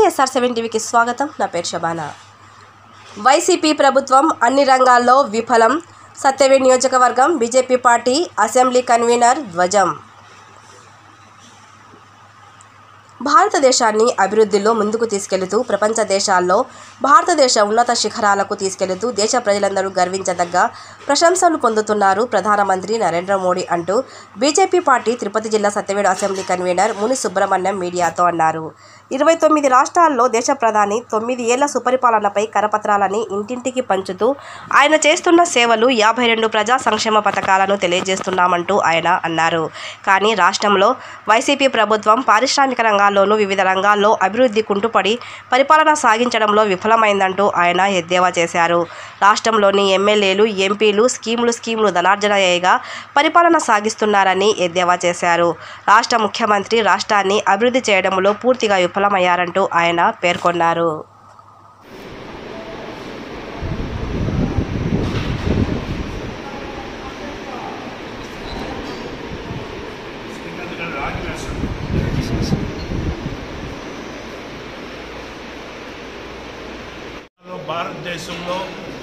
SR seven టీవీకి స్వాగతం నా పేరు శబానా వైసీపీ ప్రభుత్వం అన్ని రంగాల్లో విఫలం సత్యవేడ్ నియోజకవర్గం బీజేపీ పార్టీ అసెంబ్లీ కన్వీనర్ ధ్వజం భారతదేశాన్ని అభివృద్ధిలో ముందుకు తీసుకెళుతూ ప్రపంచ దేశాల్లో భారతదేశ ఉన్నత శిఖరాలకు తీసుకెళుతూ దేశ ప్రజలందరూ గర్వించదగ్గ ప్రశంసలు పొందుతున్నారు ప్రధానమంత్రి నరేంద్ర మోడీ అంటూ బీజేపీ పార్టీ తిరుపతి జిల్లా సత్యవేడు అసెంబ్లీ కన్వీనర్ ముని సుబ్రహ్మణ్యం మీడియాతో అన్నారు ఇరవై తొమ్మిది రాష్ట్రాల్లో దేశ ప్రధాని తొమ్మిది ఏళ్ల సుపరిపాలనపై కరపత్రాలని ఇంటింటికి పంచుతూ ఆయన చేస్తున్న సేవలు యాభై రెండు ప్రజా సంక్షేమ పథకాలను తెలియజేస్తున్నామంటూ ఆయన అన్నారు కానీ రాష్ట్రంలో వైసీపీ ప్రభుత్వం పారిశ్రామిక రంగాల్లోనూ వివిధ రంగాల్లో అభివృద్ధి కుంటుపడి పరిపాలన సాగించడంలో విఫలమైందంటూ ఆయన ఎద్దేవా చేశారు రాష్ట్రంలోని ఎమ్మెల్యేలు ఎంపీలు స్కీములు స్కీములు ధనార్జనయ్యగా పరిపాలన సాగిస్తున్నారని ఎద్దేవా చేశారు రాష్ట్ర ముఖ్యమంత్రి రాష్ట్రాన్ని అభివృద్ధి చేయడంలో పూర్తిగా విఫలమయ్యారంటూ ఆయన పేర్కొన్నారు భారతదేశంలో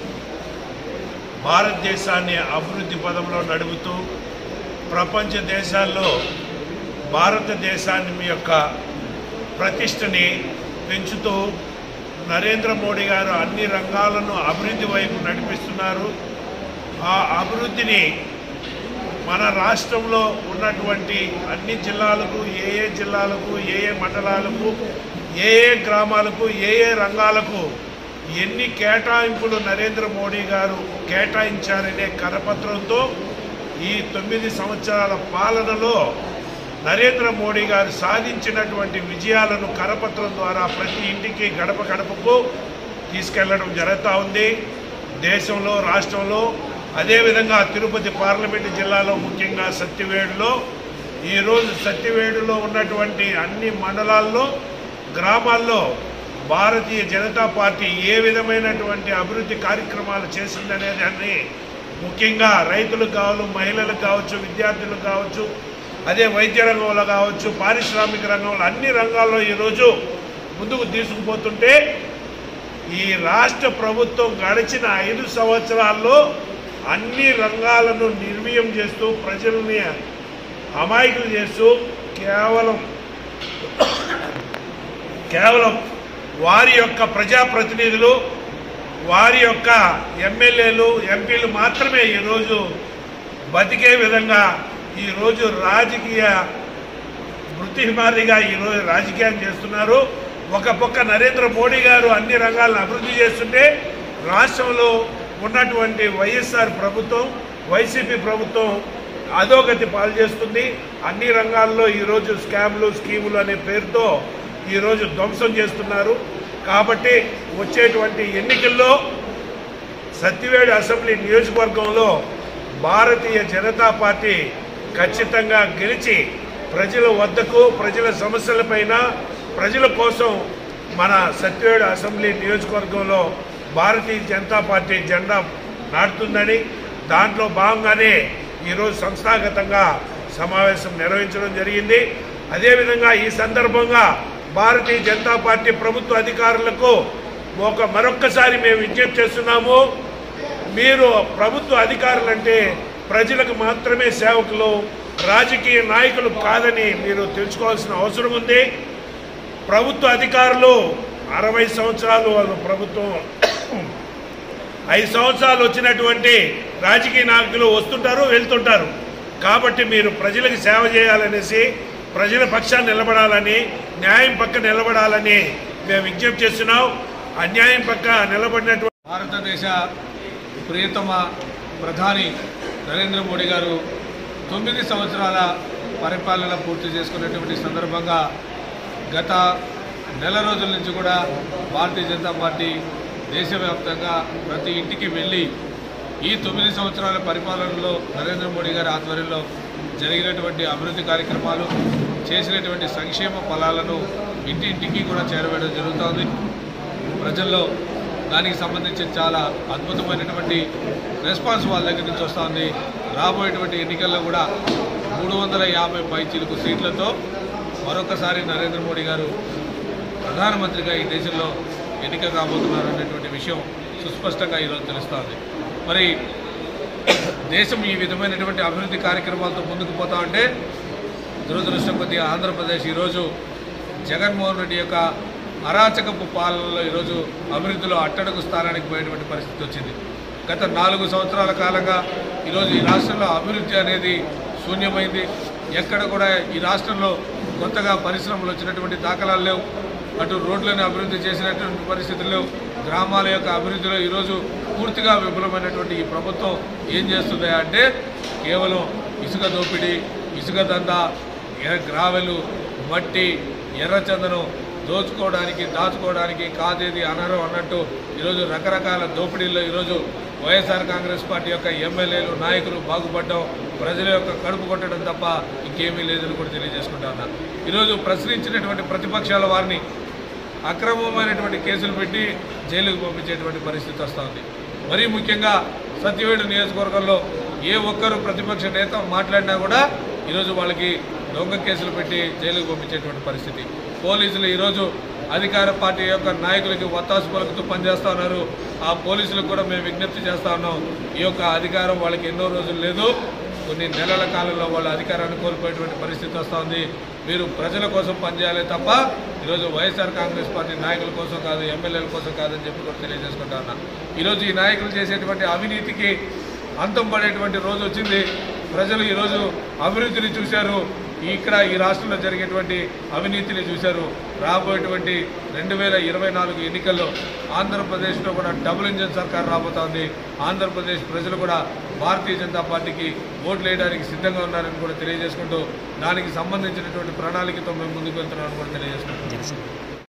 భారతదేశాన్ని అభివృద్ధి పదంలో నడుపుతూ ప్రపంచ దేశాల్లో భారతదేశాన్ని మీ యొక్క ప్రతిష్టని పెంచుతూ నరేంద్ర మోడీ గారు అన్ని రంగాలను అభివృద్ధి వైపు నడిపిస్తున్నారు ఆ అభివృద్ధిని మన రాష్ట్రంలో ఉన్నటువంటి అన్ని జిల్లాలకు ఏ ఏ జిల్లాలకు ఏ ఏ మండలాలకు ఏ ఏ గ్రామాలకు ఏ ఏ రంగాలకు ఎన్ని కేటాయింపులు నరేంద్ర మోడీ గారు కేటాయించారనే కరపత్రంతో ఈ తొమ్మిది సంవత్సరాల పాలనలో నరేంద్ర మోడీ గారు సాధించినటువంటి విజయాలను కరపత్రం ద్వారా ప్రతి ఇంటికి గడప గడపకు తీసుకెళ్లడం జరుగుతూ ఉంది దేశంలో రాష్ట్రంలో అదేవిధంగా తిరుపతి పార్లమెంటు జిల్లాలో ముఖ్యంగా సత్యవేడులో ఈరోజు సత్యవేడులో ఉన్నటువంటి అన్ని మండలాల్లో గ్రామాల్లో భారతీయ జనతా పార్టీ ఏ విధమైనటువంటి అభివృద్ధి కార్యక్రమాలు చేసిందనే దాన్ని ముఖ్యంగా రైతులకు కావచ్చు మహిళలకు కావచ్చు విద్యార్థులకు కావచ్చు అదే వైద్య రంగంలో కావచ్చు పారిశ్రామిక రంగంలో అన్ని రంగాల్లో ఈరోజు ముందుకు తీసుకుపోతుంటే ఈ రాష్ట్ర ప్రభుత్వం గడిచిన ఐదు సంవత్సరాల్లో అన్ని రంగాలను నిర్వీయం చేస్తూ ప్రజల్ని అమాయకులు చేస్తూ కేవలం కేవలం వారి యొక్క ప్రజాప్రతినిధులు వారి యొక్క ఎమ్మెల్యేలు ఎంపీలు మాత్రమే ఈరోజు బతికే విధంగా ఈరోజు రాజకీయ వృత్తిమారిగా ఈరోజు రాజకీయం చేస్తున్నారు ఒక పక్క నరేంద్ర మోడీ గారు అన్ని రంగాలను అభివృద్ధి చేస్తుంటే రాష్ట్రంలో ఉన్నటువంటి వైఎస్ఆర్ ప్రభుత్వం వైసీపీ ప్రభుత్వం అధోగతి పాలు చేస్తుంది అన్ని రంగాల్లో ఈరోజు స్కామ్లు స్కీములు అనే పేరుతో ఈరోజు ధ్వంసం చేస్తున్నారు కాబట్టి వచ్చేటువంటి ఎన్నికల్లో సత్యవేడు అసెంబ్లీ నియోజకవర్గంలో భారతీయ జనతా పార్టీ ఖచ్చితంగా గెలిచి ప్రజల వద్దకు ప్రజల సమస్యలపైన ప్రజల కోసం మన సత్యవేడు అసెంబ్లీ నియోజకవర్గంలో భారతీయ జనతా పార్టీ జెండా నాటుతుందని దాంట్లో భాగంగానే ఈరోజు సంస్థాగతంగా సమావేశం నిర్వహించడం జరిగింది అదేవిధంగా ఈ సందర్భంగా భారతీయ జనతా పార్టీ ప్రభుత్వ అధికారులకు ఒక మరొక్కసారి మేము విజ్ఞప్తి చేస్తున్నాము మీరు ప్రభుత్వ అధికారులంటే ప్రజలకు మాత్రమే సేవకులు రాజకీయ నాయకులు కాదని మీరు తెలుసుకోవాల్సిన అవసరం ఉంది ప్రభుత్వ అధికారులు అరవై సంవత్సరాలు వాళ్ళు ప్రభుత్వం ఐదు సంవత్సరాలు వచ్చినటువంటి రాజకీయ నాయకులు వస్తుంటారు వెళ్తుంటారు కాబట్టి మీరు ప్రజలకు సేవ చేయాలనేసి ప్రజల పక్షాన్ని నిలబడాలని న్యాయం పక్క నిలబడాలని మేము విజ్ఞప్తి చేస్తున్నాం అన్యాయం పక్క నిలబడినటువంటి భారతదేశ ప్రియతమ ప్రధాని నరేంద్ర మోడీ గారు తొమ్మిది సంవత్సరాల పరిపాలన పూర్తి చేసుకున్నటువంటి సందర్భంగా గత నెల రోజుల నుంచి కూడా భారతీయ జనతా పార్టీ దేశవ్యాప్తంగా ప్రతి ఇంటికి వెళ్ళి ఈ తొమ్మిది సంవత్సరాల పరిపాలనలో నరేంద్ర మోడీ గారి ఆధ్వర్యంలో జరిగినటువంటి అభివృద్ధి కార్యక్రమాలు చేసినటువంటి సంక్షేమ ఫలాలను ఇంటింటికి కూడా చేరవేయడం జరుగుతోంది ప్రజల్లో దానికి సంబంధించి చాలా అద్భుతమైనటువంటి రెస్పాన్స్ వాళ్ళ దగ్గర నుంచి వస్తుంది రాబోయేటువంటి ఎన్నికల్లో కూడా మూడు వందల యాభై పైచీలకు సీట్లతో మరొకసారి నరేంద్ర మోడీ గారు ప్రధానమంత్రిగా ఈ దేశంలో ఎన్నిక కాబోతున్నారు అనేటువంటి విషయం సుస్పష్టంగా ఈరోజు తెలుస్తోంది మరి దేశం ఈ విధమైనటువంటి అభివృద్ధి కార్యక్రమాలతో ముందుకు పోతా ఉంటే దురదృష్టం కొద్దిగా ఆంధ్రప్రదేశ్ ఈరోజు జగన్మోహన్ రెడ్డి యొక్క అరాచకపు పాలనలో ఈరోజు అభివృద్ధిలో అట్టడుగు స్థానానికి పోయేటువంటి పరిస్థితి వచ్చింది గత నాలుగు సంవత్సరాల కాలంగా ఈరోజు ఈ రాష్ట్రంలో అభివృద్ధి అనేది శూన్యమైంది ఎక్కడ కూడా ఈ రాష్ట్రంలో కొత్తగా పరిశ్రమలు వచ్చినటువంటి దాఖలాలు లేవు అటు రోడ్లను అభివృద్ధి చేసినటువంటి పరిస్థితులు లేవు గ్రామాల యొక్క అభివృద్ధిలో ఈరోజు పూర్తిగా విఫలమైనటువంటి ఈ ప్రభుత్వం ఏం చేస్తుంది అంటే కేవలం ఇసుక దోపిడీ ఇసుక దందా ఎర్ర గ్రావెలు మట్టి ఎర్రచందనం దోచుకోవడానికి దాచుకోవడానికి కాదేది అనరు అన్నట్టు ఈరోజు రకరకాల దోపిడీల్లో ఈరోజు వైఎస్ఆర్ కాంగ్రెస్ పార్టీ యొక్క ఎమ్మెల్యేలు నాయకులు బాగుపడడం ప్రజల యొక్క కడుపు కొట్టడం తప్ప ఇంకేమీ లేదని కూడా తెలియజేసుకుంటా ఉన్నా ఈరోజు ప్రశ్నించినటువంటి ప్రతిపక్షాల వారిని అక్రమమైనటువంటి కేసులు పెట్టి జైలుకు పంపించేటువంటి పరిస్థితి వస్తుంది మరీ ముఖ్యంగా సత్యవేడు నియోజకవర్గంలో ఏ ఒక్కరు ప్రతిపక్ష నేత మాట్లాడినా కూడా ఈరోజు వాళ్ళకి దొంగ కేసులు పెట్టి జైలుకు పంపించేటువంటి పరిస్థితి పోలీసులు ఈరోజు అధికార పార్టీ యొక్క నాయకులకి ఒత్తాసు పలుకుతూ పనిచేస్తా ఉన్నారు ఆ పోలీసులకు కూడా మేము విజ్ఞప్తి చేస్తా ఉన్నాం ఈ యొక్క అధికారం వాళ్ళకి ఎన్నో రోజులు లేదు కొన్ని నెలల కాలంలో వాళ్ళ అధికారాన్ని కోల్పోయేటువంటి పరిస్థితి వస్తూ ఉంది మీరు ప్రజల కోసం పనిచేయాలి తప్ప ఈరోజు వైఎస్ఆర్ కాంగ్రెస్ పార్టీ నాయకుల కోసం కాదు ఎమ్మెల్యేల కోసం కాదని చెప్పి కూడా తెలియజేసుకుంటా ఉన్నా ఈరోజు ఈ నాయకులు చేసేటువంటి అవినీతికి అంతం పడేటువంటి రోజు వచ్చింది ప్రజలు ఈరోజు అభివృద్ధిని చూశారు ఇక్కడ ఈ రాష్ట్రంలో జరిగేటువంటి అవినీతిని చూశారు రాబోయేటువంటి రెండు వేల ఇరవై నాలుగు ఎన్నికల్లో ఆంధ్రప్రదేశ్లో కూడా డబుల్ ఇంజన్ సర్కార్ రాబోతోంది ఆంధ్రప్రదేశ్ ప్రజలు కూడా భారతీయ జనతా పార్టీకి ఓట్లు వేయడానికి సిద్ధంగా ఉన్నారని కూడా తెలియజేసుకుంటూ దానికి సంబంధించినటువంటి ప్రణాళికతో మేము ముందుకు వెళ్తున్నామని కూడా తెలియజేసుకుంటున్నాం